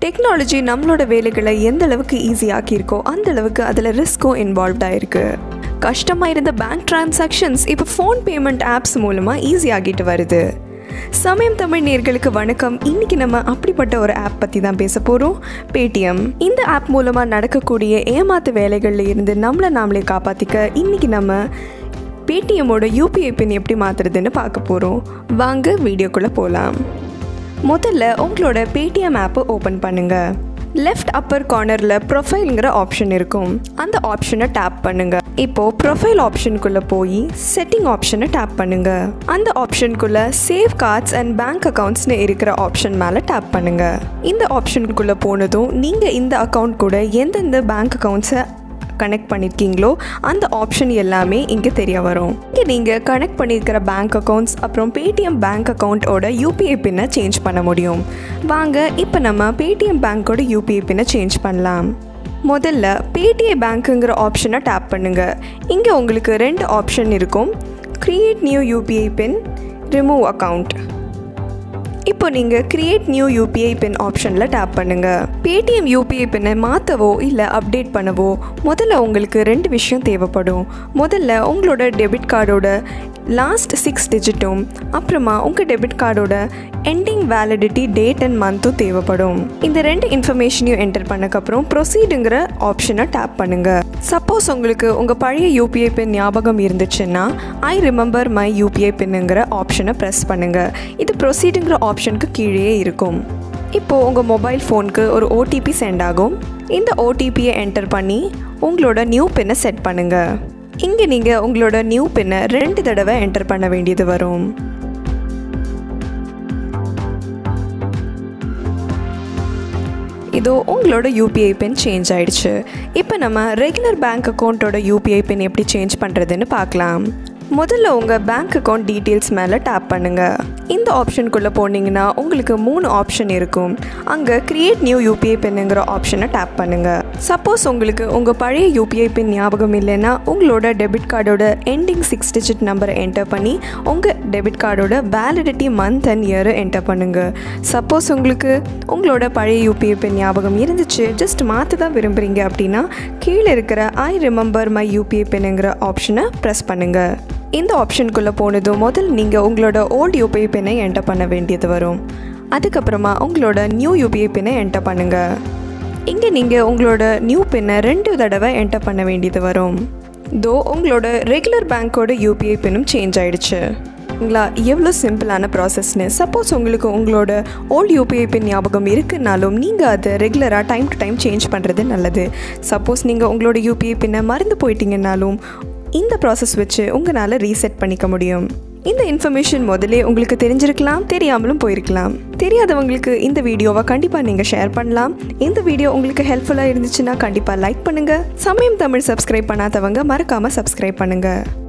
technology நம்மளோட வேலைகளை எந்த அளவுக்கு ஈஸியாக்கியிருக்கோ அந்த அளவுக்கு அதில் ரிஸ்க்கும் இன்வால்வ்டாக இருக்குது கஷ்டமாக இருந்த பேங்க் டிரான்சாக்ஷன்ஸ் இப்போ ஃபோன் பேமெண்ட் ஆப்ஸ் மூலமாக ஈஸியாகிட்டு வருது சமயம் தமிழ் நேர்களுக்கு வணக்கம் இன்னைக்கு நம்ம அப்படிப்பட்ட ஒரு ஆப் பற்றி தான் பேச போகிறோம் பேடிஎம் இந்த ஆப் மூலமாக நடக்கக்கூடிய ஏமாத்து வேலைகளில் இருந்து நம்மளை நாமளே காப்பாற்றிக்க இன்னைக்கு நம்ம பேடிஎம்மோட யூபிஐ பின் எப்படி மாற்றுறதுன்னு பார்க்க போகிறோம் வாங்க வீடியோக்குள்ளே போகலாம் முதல்ல உங்களோட பேடிஎம் ஆப்பை ஓப்பன் பண்ணுங்கள் லெஃப்ட் அப்பர் கார்னரில் ப்ரொஃபைலுங்கிற ஆப்ஷன் இருக்கும் அந்த ஆப்ஷனை டேப் பண்ணுங்க இப்போ ப்ரொஃபைல் ஆப்ஷனுக்குள்ளே போய் செட்டிங் ஆப்ஷனை டேப் பண்ணுங்க அந்த ஆப்ஷனுக்குள்ளே சேவ் கார்ட்ஸ் அண்ட் பேங்க் அக்கவுண்ட்ஸ்னு இருக்கிற ஆப்ஷன் மேலே டேப் பண்ணுங்க இந்த ஆப்ஷனுக்குள்ளே போனதும் நீங்கள் இந்த அக்கவுண்ட் கூட எந்தெந்த பேங்க் அக்கவுண்ட்ஸை கனெக்ட் பண்ணியிருக்கீங்களோ அந்த ஆப்ஷன் எல்லாமே இங்கே தெரிய வரும் இங்கே நீங்கள் கனெக்ட் பண்ணியிருக்கிற பேங்க் அக்கௌண்ட்ஸ் அப்புறம் பேடிஎம் பேங்க் அக்கௌண்ட்டோட யூபிஐ பின்னை சேஞ்ச் பண்ண முடியும் வாங்க இப்போ நம்ம பேடிஎம் பேங்க்கோட யூபிஐ பின்னை சேஞ்ச் பண்ணலாம் முதல்ல பேடிஎம் பேங்க்குங்கிற ஆப்ஷனை டேப் பண்ணுங்கள் இங்கே உங்களுக்கு ரெண்டு ஆப்ஷன் இருக்கும் create new UPI PIN remove account இப்போ நீங்கள் கிரியேட் நியூ யூபிஐ பின் ஆப்ஷனில் டேப் பண்ணுங்கள் பேடிஎம் யூபிஐ பின்னை மாற்றவோ இல்லை அப்டேட் பண்ணவோ முதல்ல உங்களுக்கு ரெண்டு விஷயம் தேவைப்படும் முதல்ல உங்களோட டெபிட் கார்டோட லாஸ்ட் சிக்ஸ் டிஜிட்டும் அப்புறமா உங்கள் டெபிட் கார்டோட எண்டிங் வேலிடிட்டி டேட் அண்ட் மந்த்தும் தேவைப்படும் இந்த ரெண்டு இன்ஃபர்மேஷனையும் என்டர் பண்ணக்கப்புறம் ப்ரொசீடுங்கிற ஆப்ஷனை டேப் பண்ணுங்கள் சப்போஸ் உங்களுக்கு உங்கள் பழைய யூபிஐ பின் ஞாபகம் இருந்துச்சுன்னா ஐ ரிமெம்பர் மை யூபிஐ பின்னுங்கிற ஆப்ஷனை ப்ரெஸ் பண்ணுங்கள் இது ப்ரொசீடுங்கிற ஆப்ஷனுக்கு கீழே இருக்கும் இப்போது உங்கள் மொபைல் ஃபோனுக்கு ஒரு ஓடிபி சென்ட் ஆகும் இந்த ஓடிபியை என்டர் பண்ணி உங்களோட நியூ பின்னை செட் பண்ணுங்கள் இங்கே நீங்கள் உங்களோட நியூ பின்னை ரெண்டு தடவை என்டர் பண்ண வேண்டியது வரும் இதோ உங்களோட யூபிஐ பின் சேஞ்ச் ஆயிடுச்சு இப்போ நம்ம ரெகுலர் பேங்க் அக்கௌண்ட்டோட யூபிஐ பின் எப்படி சேஞ்ச் பண்ணுறதுன்னு பார்க்கலாம் முதல்ல உங்கள் பேங்க் அக்கௌண்ட் டீட்டெயில்ஸ் மேலே டேப் பண்ணுங்கள் இந்த ஆப்ஷனுக்குள்ளே போனீங்கன்னா உங்களுக்கு மூணு ஆப்ஷன் இருக்கும் அங்கே க்ரியேட் நியூ யூபிஐ பின்னுங்கிற ஆப்ஷனை டேப் பண்ணுங்கள் சப்போஸ் உங்களுக்கு உங்கள் பழைய யூபிஐ பின் ஞாபகம் இல்லைன்னா உங்களோட டெபிட் கார்டோட எண்டிங் சிக்ஸ் டிஜிட் நம்பரை என்டர் பண்ணி உங்கள் டெபிட் கார்டோட வேலிடிட்டி மந்த் அண்ட் இயரை என்டர் பண்ணுங்கள் சப்போஸ் உங்களுக்கு உங்களோட பழைய யூபிஐ பின் ஞாபகம் இருந்துச்சு ஜஸ்ட் மாற்ற தான் விரும்புகிறீங்க அப்படின்னா கீழே இருக்கிற ஐ ரிமெம்பர் மை யூபிஐ பின்னுங்கிற ஆப்ஷனை ப்ரெஸ் பண்ணுங்கள் இந்த ஆப்ஷனுக்குள்ளே போனதும் முதல் நீங்கள் உங்களோட ஓல்டு யூபிஐ பின்னை என்டர் பண்ண வேண்டியது வரும் அதுக்கப்புறமா உங்களோட நியூ யூபிஐ பின்னை என்டர் பண்ணுங்கள் இங்கே நீங்கள் உங்களோட நியூ பின்னை ரெண்டு தடவை என்டர் பண்ண வேண்டியது வரும் தோ உங்களோட ரெகுலர் பேங்க்கோட யூபிஐ பின்னும் சேஞ்ச் ஆயிடுச்சு ங்களா எவ்வளோ சிம்பிளான ப்ராசஸ்னு சப்போஸ் உங்களுக்கு உங்களோட ஓல்டு யூபிஐ பின் ஞாபகம் இருக்குனாலும் நீங்கள் அதை ரெகுலராக டைம் டு டைம் சேஞ்ச் பண்ணுறது நல்லது சப்போஸ் நீங்கள் உங்களோட யூபிஐ பின்னை மறந்து போயிட்டீங்கன்னாலும் இந்த ப்ராசஸ் வச்சு உங்களால் ரீசெட் பண்ணிக்க முடியும் இந்த இன்ஃபர்மேஷன் முதலே உங்களுக்கு தெரிஞ்சிருக்கலாம் தெரியாமலும் போயிருக்கலாம் தெரியாதவங்களுக்கு இந்த வீடியோவை கண்டிப்பாக நீங்கள் ஷேர் பண்ணலாம் இந்த வீடியோ உங்களுக்கு ஹெல்ப்ஃபுல்லாக இருந்துச்சுன்னா கண்டிப்பாக லைக் பண்ணுங்கள் சமயம் தமிழ் சப்ஸ்கிரைப் பண்ணாதவங்க மறக்காமல் சப்ஸ்கிரைப் பண்ணுங்கள்